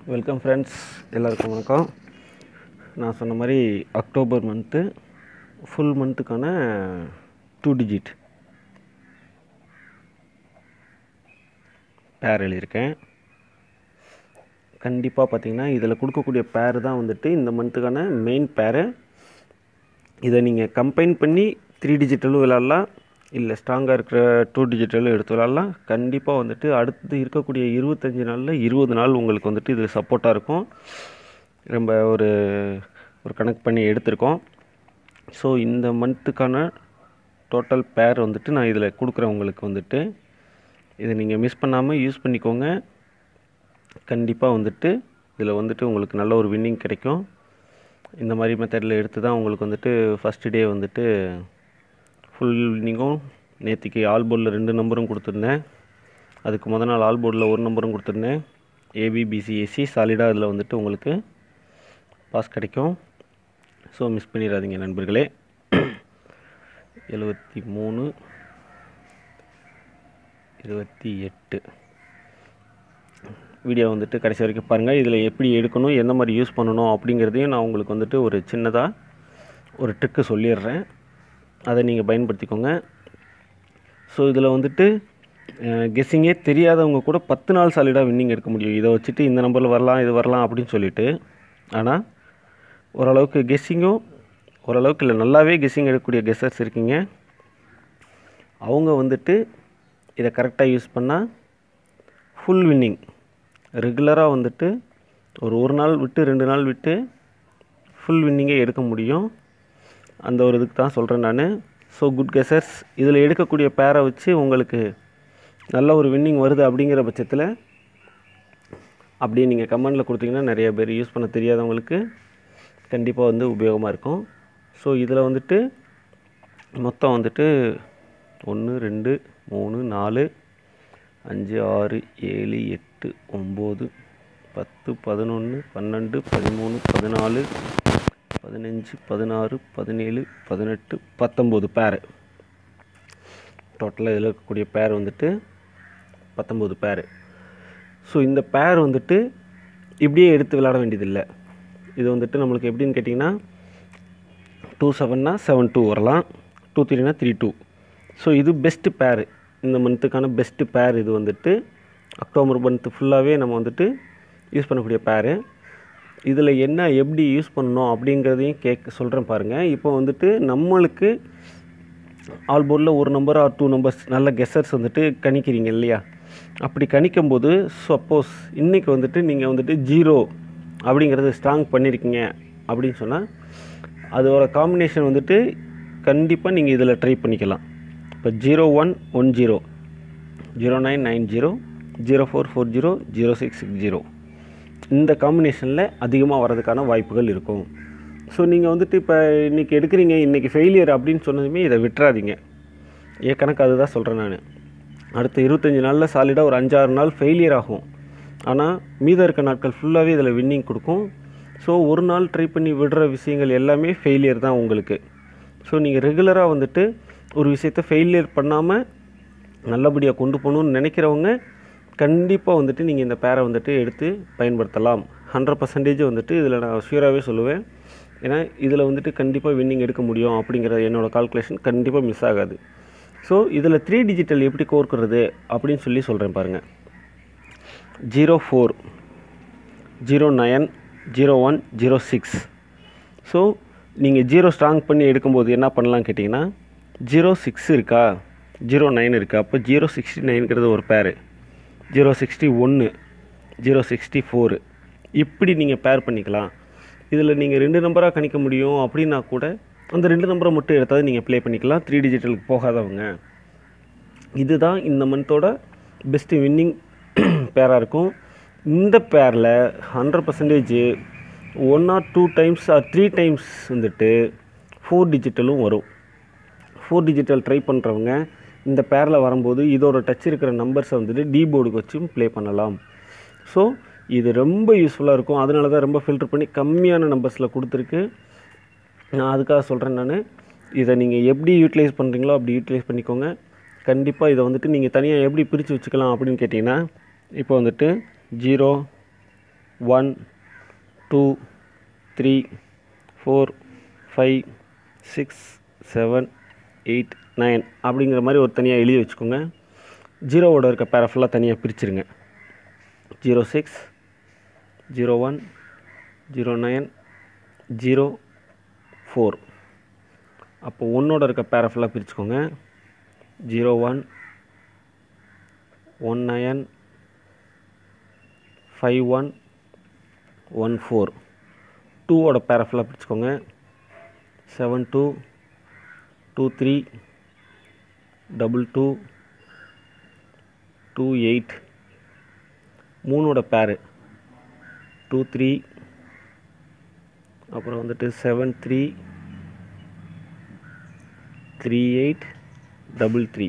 welcome friends எல்லாருக்கும் வணக்கம் நான் சொன்ன மாதிரி அக்டோபர் மந்த்து ஃபுல் மந்த்துக்கான டூ டிஜிட் பேர் எழுதியிருக்கேன் கண்டிப்பாக பார்த்தீங்கன்னா இதில் கொடுக்கக்கூடிய பேர் தான் வந்துட்டு இந்த மந்த்துக்கான மெயின் பேரு இதை நீங்கள் கம்பைன் பண்ணி த்ரீ டிஜிட்டலும் விளாட்லாம் இல்லை ஸ்ட்ராங்காக இருக்கிற டூ டிஜிட்டலும் எடுத்து விளாட்லாம் கண்டிப்பாக வந்துட்டு அடுத்து இருக்கக்கூடிய இருபத்தஞ்சி நாளில் இருபது நாள் உங்களுக்கு வந்துட்டு இது சப்போர்ட்டாக இருக்கும் ரொம்ப ஒரு ஒரு கணக்கு பண்ணி எடுத்திருக்கோம் ஸோ இந்த மந்த்துக்கான டோட்டல் பேர் வந்துட்டு நான் இதில் கொடுக்குறேன் உங்களுக்கு வந்துட்டு இதை நீங்கள் மிஸ் பண்ணாமல் யூஸ் பண்ணிக்கோங்க கண்டிப்பாக வந்துட்டு இதில் வந்துட்டு உங்களுக்கு நல்ல ஒரு வின்னிங் கிடைக்கும் இந்த மாதிரி மெத்தடில் எடுத்து தான் உங்களுக்கு வந்துட்டு ஃபஸ்ட்டு டே வந்துட்டு ஃபுல் வின்னிங்கும் நேற்றுக்கு ஆல் போர்டில் ரெண்டு நம்பரும் கொடுத்துருந்தேன் அதுக்கு முத நாள் ஆல் போர்டில் ஒரு நம்பரும் கொடுத்துருந்தேன் ஏபிபிசிஎஸ்சி சாலிடாக இதில் வந்துட்டு உங்களுக்கு பாஸ் கிடைக்கும் ஸோ மிஸ் பண்ணிடாதீங்க நண்பர்களே எழுபத்தி மூணு இருபத்தி எட்டு வீடியோ வந்துட்டு கடைசி வரைக்கும் பாருங்கள் இதில் எப்படி எடுக்கணும் எந்த மாதிரி யூஸ் பண்ணணும் அப்படிங்கிறதையும் நான் உங்களுக்கு வந்துட்டு ஒரு சின்னதாக ஒரு ட்ரிக்கு சொல்லிடுறேன் அதை நீங்கள் பயன்படுத்திக்கோங்க ஸோ இதில் வந்துட்டு கெஸ்ஸிங்கே தெரியாதவங்க கூட பத்து நாள் சாலிடாக வின்னிங் எடுக்க முடியும் இதை வச்சுட்டு இந்த நம்பரில் வரலாம் இது வரலாம் அப்படின்னு சொல்லிட்டு ஆனால் ஓரளவுக்கு கெஸ்ஸிங்கும் ஓரளவுக்கு இல்லை நல்லாவே கெஸ்ஸிங் எடுக்கக்கூடிய கெஸ்ஸர்ஸ் இருக்கீங்க அவங்க வந்துட்டு இதை கரெக்டாக யூஸ் பண்ணால் ஃபுல் வின்னிங் ரெகுலராக வந்துட்டு ஒரு ஒரு நாள் விட்டு ரெண்டு நாள் விட்டு ஃபுல் வின்னிங்கே எடுக்க முடியும் அந்த ஒரு இதுக்கு தான் சொல்கிறேன் நான் ஸோ குட் கெசர்ஸ் இதில் எடுக்கக்கூடிய பேரை வச்சு உங்களுக்கு நல்ல ஒரு வின்னிங் வருது அப்படிங்கிற பட்சத்தில் அப்படியே நீங்கள் கமெண்டில் கொடுத்தீங்கன்னா நிறைய பேர் யூஸ் பண்ண தெரியாதவங்களுக்கு கண்டிப்பாக வந்து உபயோகமாக இருக்கும் ஸோ இதில் வந்துட்டு மொத்தம் வந்துட்டு ஒன்று ரெண்டு மூணு நாலு அஞ்சு ஆறு ஏழு எட்டு ஒம்பது பத்து பதினொன்று பன்னெண்டு பதிமூணு பதினாலு பதினஞ்சு பதினாறு பதினேழு பதினெட்டு பத்தொம்போது பேர் டோட்டலாக இதில் இருக்கக்கூடிய பேர் வந்துட்டு பத்தொம்போது பேர் ஸோ இந்த பேர் வந்துட்டு இப்படியே எடுத்து விளையாட வேண்டியதில்லை இது வந்துட்டு நம்மளுக்கு எப்படின்னு கேட்டிங்கன்னா டூ செவன்னா செவன் டூ வரலாம் டூ த்ரீனா த்ரீ டூ ஸோ இது பெஸ்ட்டு பேர் இந்த மந்த்துக்கான பெஸ்ட்டு பேர் இது வந்துட்டு அக்டோபர் மந்த்து ஃபுல்லாகவே நம்ம வந்துட்டு யூஸ் பண்ணக்கூடிய பேரு இதில் என்ன எப்படி யூஸ் பண்ணணும் அப்படிங்கிறதையும் கேட்க சொல்கிறேன் பாருங்கள் இப்போ வந்துட்டு நம்மளுக்கு ஆல் போர்டில் ஒரு நம்பர் ஆர் டூ நம்பர்ஸ் நல்ல கெஸ்ஸர்ஸ் வந்துட்டு கணிக்கிறீங்க இல்லையா அப்படி கணிக்கும்போது சப்போஸ் இன்றைக்கி வந்துட்டு நீங்கள் வந்துட்டு ஜீரோ அப்படிங்கிறது ஸ்ட்ராங் பண்ணியிருக்கீங்க அப்படின்னு சொன்னால் அதோட காம்பினேஷன் வந்துட்டு கண்டிப்பாக நீங்கள் இதில் ட்ரை பண்ணிக்கலாம் இப்போ zero one one zero zero nine nine zero zero four four zero zero six six zero இந்த காம்பினேஷனில் அதிகமாக வரதுக்கான வாய்ப்புகள் இருக்கும் ஸோ நீங்கள் வந்துட்டு இப்போ இன்றைக்கி எடுக்கிறீங்க இன்றைக்கி ஃபெயிலியர் அப்படின்னு சொன்னதுமே இதை விட்டுறாதீங்க ஏன் கணக்கு அதுதான் சொல்கிறேன் நான் அடுத்த இருபத்தஞ்சி நாளில் சாலிடாக ஒரு அஞ்சாறு நாள் ஃபெயிலியர் ஆகும் ஆனால் மீதம் இருக்க நாட்கள் ஃபுல்லாகவே இதில் வின்னிங் கொடுக்கும் ஸோ ஒரு நாள் ட்ரை பண்ணி விடுற விஷயங்கள் எல்லாமே ஃபெயிலியர் தான் உங்களுக்கு ஸோ நீங்கள் ரெகுலராக வந்துட்டு ஒரு விஷயத்தை ஃபெயிலியர் பண்ணாமல் நல்லபடியாக கொண்டு போகணுன்னு நினைக்கிறவங்க கண்டிப்பாக வந்துட்டு நீங்கள் இந்த பேரை வந்துட்டு எடுத்து பயன்படுத்தலாம் ஹண்ட்ரட் பர்சன்டேஜ் வந்துட்டு இதில் நான் ஷியூராகவே சொல்லுவேன் ஏன்னா இதில் வந்துட்டு கண்டிப்பாக வின்னிங் எடுக்க முடியும் அப்படிங்கிற என்னோடய கால்குலேஷன் கண்டிப்பாக மிஸ் ஆகாது ஸோ இதில் த்ரீ டிஜிட்டல் எப்படி கோர்க்கிறது அப்படின்னு சொல்லி சொல்கிறேன் பாருங்கள் zero four zero nine zero one zero six so நீங்கள் ஜீரோ ஸ்ட்ராங் பண்ணி எடுக்கும்போது என்ன பண்ணலாம் கேட்டிங்கன்னா ஜீரோ சிக்ஸ் இருக்கா ஜீரோ நைன் இருக்கா அப்போ ஜீரோ சிக்ஸ்டி நைனுங்கிறது ஒரு பேர் ஜீரோ சிக்ஸ்டி ஒன்று ஜீரோ சிக்ஸ்டி ஃபோரு இப்படி நீங்கள் பேர் பண்ணிக்கலாம் இதில் நீங்கள் ரெண்டு நம்பராக கணிக்க முடியும் அப்படின்னா கூட அந்த ரெண்டு நம்பரை மட்டும் எடுத்தால் நீங்கள் ப்ளே பண்ணிக்கலாம் த்ரீ டிஜிட்டலுக்கு போகாதவங்க இதுதான் இந்த மந்தோட பெஸ்ட்டு வின்னிங் பேராக இருக்கும் இந்த பேரில் hundred percentage one or two times or three times வந்துட்டு ஃபோர் டிஜிட்டலும் வரும் ஃபோர் டிஜிட்டல் ட்ரை பண்ணுறவங்க இந்த பேரில் வரும்போது இதோட டச் இருக்கிற நம்பர்ஸை வந்துட்டு டி போர்டுக்கு வச்சும் ப்ளே பண்ணலாம் ஸோ இது ரொம்ப யூஸ்ஃபுல்லாக இருக்கும் அதனால தான் ரொம்ப ஃபில்டர் பண்ணி கம்மியான நம்பர்ஸில் கொடுத்துருக்கு நான் அதுக்காக சொல்கிறேன் நான் இதை நீங்கள் எப்படி யூட்டிலைஸ் பண்ணுறீங்களோ அப்படி யூட்டிலைஸ் பண்ணிக்கோங்க கண்டிப்பாக இதை வந்துட்டு நீங்கள் தனியாக எப்படி பிரித்து வச்சுக்கலாம் அப்படின்னு கேட்டிங்கன்னா இப்போ வந்துட்டு zero one two three four five six seven eight nine அப்படிங்கிற மாதிரி ஒரு தனியாக எழுதி வச்சுக்கோங்க ஜீரோவோட இருக்க பேரை ஃபுல்லாக தனியாக பிரிச்சுருங்க zero six zero one zero nine zero four அப்போ ஒன்னோட இருக்க பேரை ஃபுல்லாக பிரிச்சுக்கோங்க zero one one nine five one one four டூவோட பேரை ஃபுல்லாக பிரிச்சுக்கோங்க seven two two three double two two eight மூணோட பேரு டூ த்ரீ அப்புறம் வந்துட்டு seven three three eight double three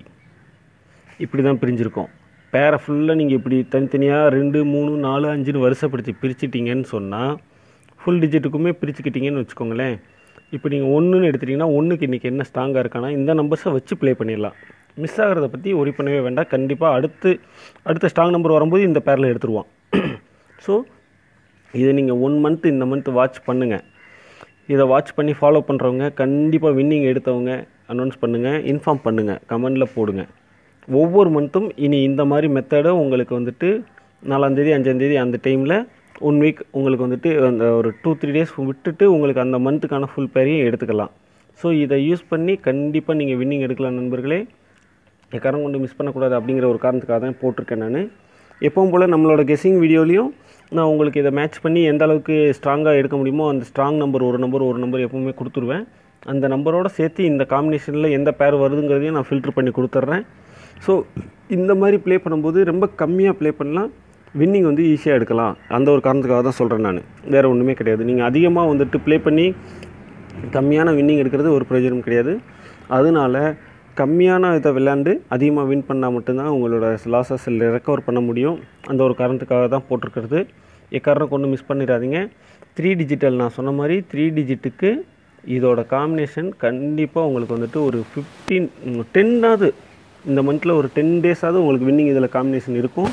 இப்படி தான் பிரிஞ்சிருக்கோம் பேரை ஃபுல்லாக நீங்கள் இப்படி தனித்தனியாக ரெண்டு மூணு நாலு அஞ்சுன்னு வருஷப்படுத்தி பிரிச்சிட்டிங்கன்னு சொன்னால் ஃபுல் டிஜிட்டுக்குமே பிரிச்சுக்கிட்டீங்கன்னு வச்சுக்கோங்களேன் இப்போ நீங்கள் ஒன்றுன்னு எடுத்துட்டிங்கன்னா ஒன்றுக்கு இன்றைக்கி என்ன ஸ்ட்ராங்காக இருக்கானா இந்த நம்பர்ஸை வச்சு ப்ளே பண்ணிடலாம் மிஸ் ஆகிறத பற்றி ஒரி பண்ணவே வேண்டாம் கண்டிப்பாக அடுத்து அடுத்த ஸ்ட்ராங் நம்பர் வரும்போது இந்த பேரில் எடுத்துருவான் ஸோ இதை நீங்கள் ஒன் மந்த் இந்த மந்த் வாட்ச் பண்ணுங்கள் இதை வாட்ச் பண்ணி ஃபாலோ பண்ணுறவங்க கண்டிப்பாக வின்னிங் எடுத்தவங்க அனௌன்ஸ் பண்ணுங்கள் இன்ஃபார்ம் பண்ணுங்கள் கமெண்டில் போடுங்க ஒவ்வொரு மந்த்தும் இனி இந்த மாதிரி மெத்தடை உங்களுக்கு வந்துட்டு நாலாந்தேதி அஞ்சாந்தேதி அந்த டைமில் ஒன் வீக் உங்களுக்கு வந்துட்டு அந்த ஒரு டூ த்ரீ டேஸ் விட்டுட்டு உங்களுக்கு அந்த மந்த்துக்கான ஃபுல் பேரையும் எடுத்துக்கலாம் ஸோ இதை யூஸ் பண்ணி கண்டிப்பாக நீங்கள் வின்னிங் எடுக்கலாம் நண்பர்களே எக்காரம் கொண்டு மிஸ் பண்ணக்கூடாது அப்படிங்கிற ஒரு காரணத்துக்காக தான் போட்டிருக்கேன் நான் எப்பவும் போல் நம்மளோட கெஸ்ஸிங் வீடியோலையும் நான் உங்களுக்கு இதை மேட்ச் பண்ணி எந்த அளவுக்கு ஸ்ட்ராங்காக எடுக்க முடியுமோ அந்த ஸ்ட்ராங் நம்பர் ஒரு நம்பர் ஒரு நம்பர் எப்பவுமே கொடுத்துருவேன் அந்த நம்பரோட சேர்த்து இந்த காம்பினேஷனில் எந்த பேர் வருதுங்கிறதையும் நான் ஃபில்ட்ரு பண்ணி கொடுத்துட்றேன் ஸோ இந்த மாதிரி ப்ளே பண்ணும்போது ரொம்ப கம்மியாக ப்ளே பண்ணலாம் வின்னிங் வந்து ஈஸியாக எடுக்கலாம் அந்த ஒரு காரணத்துக்காக தான் சொல்கிறேன் நான் வேறு ஒன்றுமே கிடையாது நீங்கள் அதிகமாக வந்துட்டு ப்ளே பண்ணி கம்மியான வின்னிங் எடுக்கிறது ஒரு பிரயோஜனம் கிடையாது அதனால கம்மியான இதை விளையாண்டு அதிகமாக வின் பண்ணால் மட்டும்தான் உங்களோட லாஸஸ் ரெக்கவர் பண்ண முடியும் அந்த ஒரு காரணத்துக்காக தான் போட்டிருக்கிறது எக்காரணம் கொண்டு மிஸ் பண்ணிடாதீங்க த்ரீ டிஜிட்டல் நான் சொன்ன மாதிரி த்ரீ டிஜிட்டுக்கு இதோட காம்பினேஷன் கண்டிப்பாக உங்களுக்கு வந்துட்டு ஒரு ஃபிஃப்டீன் டென்னாவது இந்த மந்தில் ஒரு டென் டேஸாவது உங்களுக்கு வின்னிங் இதில் காம்பினேஷன் இருக்கும்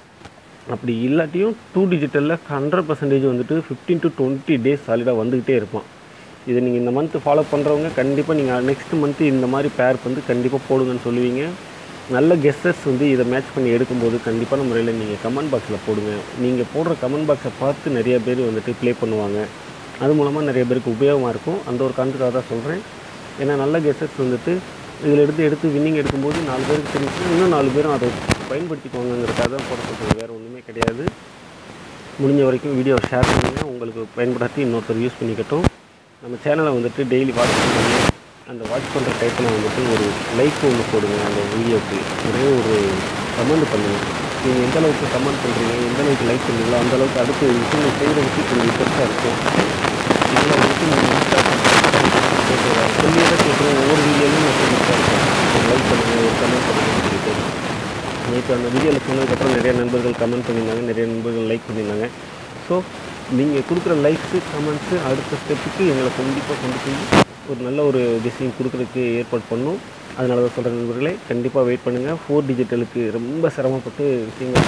அப்படி இல்லாட்டியும் டூ டிஜிட்டலில் ஹண்ட்ரட் பர்சன்டேஜ் வந்துட்டு ஃபிஃப்டீன் டு டுவெண்ட்டி டேஸ் சாலிடாக வந்துக்கிட்டே இருப்பான் இதை நீங்கள் இந்த மந்த்து ஃபாலோ பண்ணுறவங்க கண்டிப்பாக நீங்கள் நெக்ஸ்ட் மந்த்து இந்த மாதிரி பேர் வந்து கண்டிப்பாக போடுங்கன்னு சொல்லுவீங்க நல்ல கெஸ்டர்ஸ் வந்து இதை மேட்ச் பண்ணி எடுக்கும்போது கண்டிப்பான முறையில் நீங்கள் கமெண்ட் பாக்ஸில் போடுங்க நீங்கள் போடுற கமெண்ட் பாக்ஸை பார்த்து நிறைய பேர் வந்துட்டு ப்ளே பண்ணுவாங்க அது மூலமாக நிறைய பேருக்கு உபயோகமாக இருக்கும் அந்த ஒரு காரணத்துக்காக தான் சொல்கிறேன் ஏன்னா நல்ல கெஸ்டர்ஸ் வந்துட்டு இதில் எடுத்து எடுத்து வின்னிங் எடுக்கும்போது நாலு பேருக்கு தெரிஞ்சுன்னா இன்னும் நாலு பேரும் அதை பயன்படுத்திக்குவாங்கங்கிறதுக்காக தான் போட சொல்கிறது வேறு ஒன்றுமே கிடையாது முடிஞ்ச வரைக்கும் வீடியோவை ஷேர் பண்ணுங்கள் உங்களுக்கு பயன்படுத்தி இன்னொருத்தர் யூஸ் பண்ணிக்கட்டும் நம்ம சேனலை வந்துட்டு டெய்லி வாட்ச் பண்ணுங்க அந்த வாட்ச் பண்ணுற டைத்தில் வந்துட்டு ஒரு லைக் ஒன்று போடுங்க அந்த வீடியோக்கு ஒரே ஒரு கமெண்ட் பண்ணுங்கள் நீங்கள் எந்த அளவுக்கு கமெண்ட் பண்ணுறீங்க எந்த அளவுக்கு லைக் பண்ணுறீங்களோ அந்த அளவுக்கு அடுத்து விஷயங்கள் செய்கிறதுக்கு கொஞ்சம் பெருசாக இருக்கும் இதில் வந்துட்டு நீங்கள் சொல்லியே தான் கேட்குறேன் ஒவ்வொரு வீடியோலையும் நான் சொல்லிட்டு இருக்கேன் ஒரு லைக் பண்ணுங்கள் ஒரு கமெண்ட் பண்ணுங்கன்னு சொல்லிட்டு நேற்று அந்த வீடியோவில் சொன்னதுக்கப்புறம் நிறைய நண்பர்கள் கமெண்ட் பண்ணியிருந்தாங்க நிறைய நண்பர்கள் லைக் பண்ணியிருந்தாங்க ஸோ நீங்கள் கொடுக்குற லைக்ஸு கமெண்ட்ஸு அடுத்த ஸ்டெப்புக்கு எங்களை கண்டிப்பாக கொண்டு போய் ஒரு நல்ல ஒரு டிசைன் கொடுக்குறதுக்கு ஏற்பாடு பண்ணும் அதனால தான் சொல்கிற நண்பர்களே கண்டிப்பாக வெயிட் பண்ணுங்கள் ஃபோர் டிஜிட்டலுக்கு ரொம்ப சிரமப்பட்டு விஷயங்கள்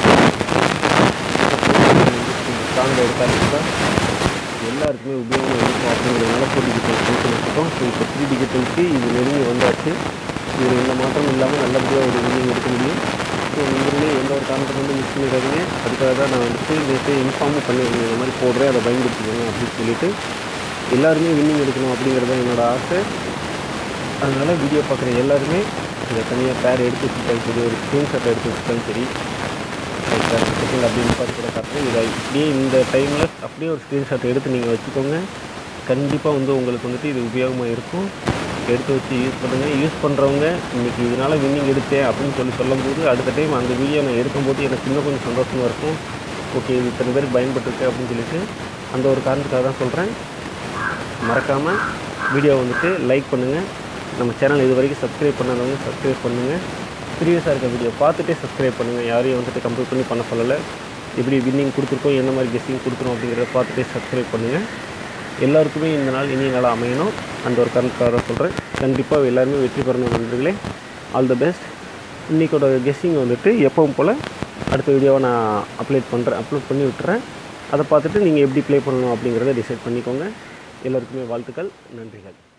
ஸ்ட்ராங் எடுத்தாருன்னா எல்லாருக்குமே உபயோகம் இருக்கும் அப்படிங்கிறதுனால ஃபோர் டிஜிட்டல் கொடுத்துருக்கோம் ஸோ இப்போ த்ரீ டிஜிட்டலுக்கு இது நெருங்கி வந்தாச்சு இது எந்த மாற்றம் இல்லாமல் நல்லபடியாக ஒரு வில்லிங் எடுக்க முடியும் ஸோ நீங்களே எந்த ஒரு காரணத்தை வந்து மிஸ் பண்ணிடாதீங்க அதுக்காக தான் நான் வந்துட்டு நேற்று இன்ஃபார்மும் பண்ணியிருந்தேன் இந்த மாதிரி போடுறேன் அதை பயன்படுத்திக்கணும் அப்படின்னு சொல்லிட்டு எல்லாருமே வின்னிங் எடுக்கணும் அப்படிங்கிறது தான் என்னோடய ஆசை அதனால் வீடியோ பார்க்குற எல்லாருமே இதை தனியாக பேர் எடுத்து வச்சுட்டாலும் சரி ஒரு ஸ்க்ரீன்ஷாட் எடுத்து வச்சுட்டாலும் சரி செகண்ட் அப்படின்னு பார்த்து கூட காட்டுறேன் இதை இப்படியே இந்த டைமில் அப்படியே ஒரு ஸ்க்ரீன்ஷாட் எடுத்து நீங்கள் வச்சுக்கோங்க கண்டிப்பாக வந்து உங்களுக்கு வந்துட்டு இது உபயோகமாக இருக்கும் எடுத்து வச்சு யூஸ் பண்ணுங்கள் யூஸ் பண்ணுறவங்க இன்றைக்கி இதனால் வின்னிங் எடுத்தேன் அப்படின்னு சொல்லி சொல்லும்போது அடுத்த டைம் அந்த வீடியோ நான் எடுக்கும்போது எனக்கு இன்னும் கொஞ்சம் சந்தோஷமாக இருக்கும் ஓகே இது இத்தனை பேருக்கு பயன்பட்டுருக்கு அப்படின்னு சொல்லிட்டு அந்த ஒரு காரணத்துக்காக தான் சொல்கிறேன் மறக்காமல் வீடியோ வந்துட்டு லைக் பண்ணுங்கள் நம்ம சேனல் இது வரைக்கும் சப்ஸ்கிரைப் பண்ணாதவங்க சப்ஸ்கிரைப் பண்ணுங்கள் ப்ரீவியஸாக இருக்க வீடியோ பார்த்துட்டே சப்ஸ்கிரைப் பண்ணுங்கள் யாரையும் வந்துட்டு கம்ப்ளீட் பண்ணி பண்ண சொல்லலை எப்படி வின்னிங் கொடுத்துருக்கோம் என்ன மாதிரி கெஸ்டிங் கொடுக்குறோம் அப்படிங்கிறத பார்த்துட்டே சப்ஸ்கிரைப் பண்ணுங்கள் எல்லாருக்குமே இந்த நாள் இனிய நாளாக அமையணும் அந்த ஒரு காரணத்துக்காக தான் சொல்கிறேன் கண்டிப்பாக எல்லாருமே வெற்றி பெறணும் நண்பர்களே ஆல் த பெஸ்ட் இன்றைக்கோட கெஸ்ஸிங் வந்துட்டு எப்பவும் போல் அடுத்த வீடியோவை நான் அப்லோட் பண்ணுறேன் அப்லோட் பண்ணி விட்டுறேன் அதை பார்த்துட்டு நீங்கள் எப்படி ப்ளே பண்ணணும் அப்படிங்கிறத டிசைட் பண்ணிக்கோங்க எல்லோருக்குமே வாழ்த்துக்கள் நன்றிகள்